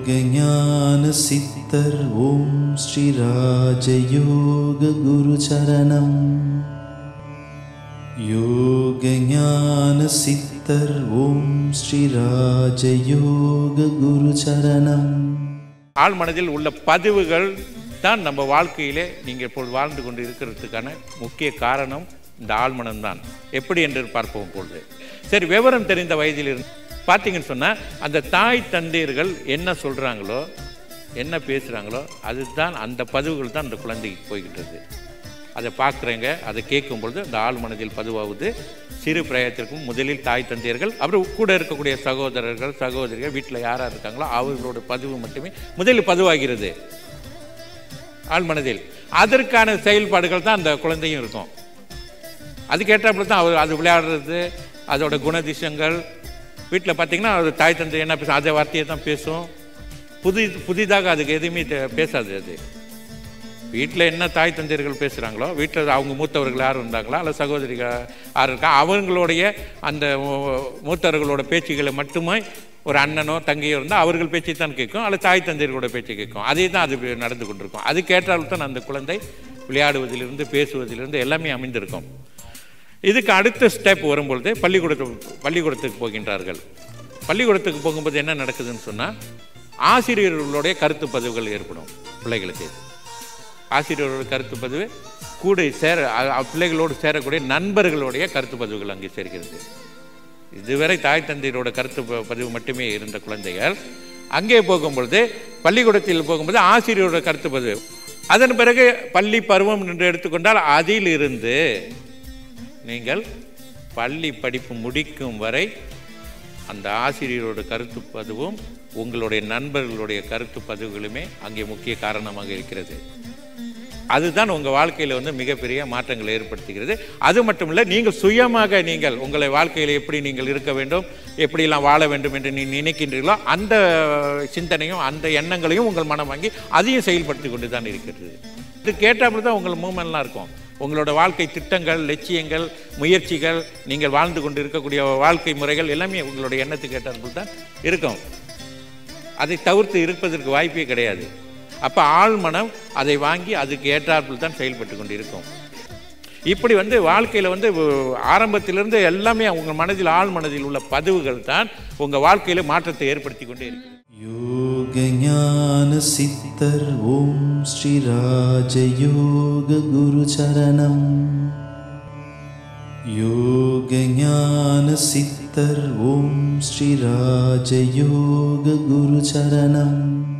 யோகஞான சித்தர் ஓம் ஸ்ரீ ராஜயோக குரு சரணம் யோகஞான சித்தர் ஓம் ஸ்ரீ ராஜயோக குரு சரணம் ஆழ் மனதில் உள்ள பதிவுகள் தான் நம்ம வாழ்க்கையிலே நீங்கள் இப்பொழுது வாழ்ந்து கொண்டு இருக்கிறதுக்கான முக்கிய காரணம் இந்த ஆழ்மனம் தான் எப்படி என்று பார்ப்போம் பொழுது சரி விவரம் தெரிந்த வயதில் இருந்து பார்த்தீங்கன்னு சொன்னால் அந்த தாய் தந்தையர்கள் என்ன சொல்கிறாங்களோ என்ன பேசுகிறாங்களோ அதுதான் அந்த பதிவுகள் தான் அந்த குழந்தைக்கு போய்கிட்டு இருக்கு அதை பார்க்குறேங்க அதை கேட்கும் பொழுது அந்த ஆள் மனதில் பதிவாகுது சிறு பிரயத்திற்கும் முதலில் தாய் தந்தையர்கள் அப்புறம் கூட இருக்கக்கூடிய சகோதரர்கள் சகோதரிகள் வீட்டில் யாராக இருக்காங்களோ அவர்களோட பதிவு மட்டுமே முதலில் பதிவாகிறது ஆள் மனதில் அதற்கான செயல்பாடுகள் தான் அந்த குழந்தையும் இருக்கும் அதுக்கேற்றாப்புல தான் அவர் அது விளையாடுறது அதோட குணதிசயங்கள் வீட்டில் பார்த்தீங்கன்னா அது தாய் தந்தை என்ன பேசும் அதே வார்த்தையை தான் பேசும் புதி புதிதாக அதுக்கு எதுவுமே தெ- பேசாது அது வீட்டில் என்ன தாய் தந்தையர்கள் பேசுகிறாங்களோ வீட்டில் அவங்க மூத்தவர்கள் யார் இருந்தாங்களோ அல்ல சகோதரிகள் யார் இருக்கா அவங்களுடைய அந்த மூ- மூத்தவர்களோட பேச்சுகளை மட்டுமே ஒரு அண்ணனோ தங்கையோ இருந்தால் அவர்கள் பேச்சை தான் கேட்கும் அல்ல தாய் தந்தையர்களோட பேச்சை கேட்கும் அதே தான் அது நடந்து கொண்டிருக்கும் அதுக்கேற்றால் தான் அந்த குழந்தை விளையாடுவதிலிருந்து பேசுவதிலிருந்து எல்லாமே அமைந்திருக்கும் இதுக்கு அடுத்த ஸ்டெப் வரும்பொழுது பள்ளிக்கூடத்துக்கு பள்ளிக்கூடத்துக்கு போகின்றார்கள் பள்ளிக்கூடத்துக்கு போகும்போது என்ன நடக்குதுன்னு சொன்னால் ஆசிரியர்களுடைய கருத்து பதிவுகள் ஏற்படும் பிள்ளைகளுக்கு ஆசிரியரோட கருத்து பதிவு கூட சேர அ- அ- பிள்ளைகளோடு சேரக்கூடிய நண்பர்களுடைய கருத்து பதிவுகள் அங்கே சேர்க்கிறது இதுவரை தாய் தந்தையரோட கருத்து ப- பதிவு மட்டுமே இருந்த குழந்தைகள் அங்கே போகும்பொழுது பள்ளிக்கூடத்தில் போகும்போது ஆசிரியரோட கருத்து பதிவு அதன் பிறகு பள்ளி பருவம் என்று எடுத்துக்கொண்டால் அதிலிருந்து நீங்கள் பள்ளி படிப்பு முடிக்கும் வரை அந்த ஆசிரியரோட கருத்து பதிவும் உங்களுடைய நண்பர்களுடைய கருத்து பதிவுகளுமே அங்கே முக்கிய காரணமாக இருக்கிறது அதுதான் உங்கள் வாழ்க்கையில் வந்து மிகப்பெரிய மாற்றங்களை ஏற்படுத்துகிறது அது மட்டும் இல்லை நீங்கள் சுயமாக நீங்கள் உங்களை வாழ்க்கையில் எப்படி நீங்கள் இருக்க வேண்டும் எப்படியெல்லாம் வாழ வேண்டும் என்று நீ நினைக்கின்றீர்களோ அந்த சிந்தனையும் அந்த எண்ணங்களையும் உங்கள் மனம் வாங்கி அதையும் செயல்படுத்தி கொண்டு தான் இருக்கிறது இது கேட்டாப்புல தான் உங்கள் மூமெண்ட்லாம் இருக்கும் உங்களோட வாழ்க்கை திட்டங்கள் லட்சியங்கள் முயற்சிகள் நீங்கள் வாழ்ந்து கொண்டு இருக்கக்கூடிய வாழ்க்கை முறைகள் எல்லாமே உங்களுடைய எண்ணத்துக்கு ஏற்றாற்போல் தான் இருக்கும் அதை தவிர்த்து இருப்பதற்கு வாய்ப்பே கிடையாது அப்போ ஆழ்மனம் அதை வாங்கி அதுக்கு ஏற்றாற்போல் தான் செயல்பட்டு கொண்டு இருக்கும் இப்படி வந்து வாழ்க்கையில் வந்து உ- ஆரம்பத்திலிருந்து எல்லாமே உங்கள் மனதில் ஆழ் மனதில் உள்ள பதிவுகள் தான் உங்கள் வாழ்க்கையில் மாற்றத்தை ஏற்படுத்தி கொண்டே இருக்கிறது யோகஞான சித்தர் ஓம் ஸ்ரீ ராஜயோக குரு சரணம் யோகஞான சித்தர் ஓம் ஸ்ரீ ராஜயோக குரு சரணம்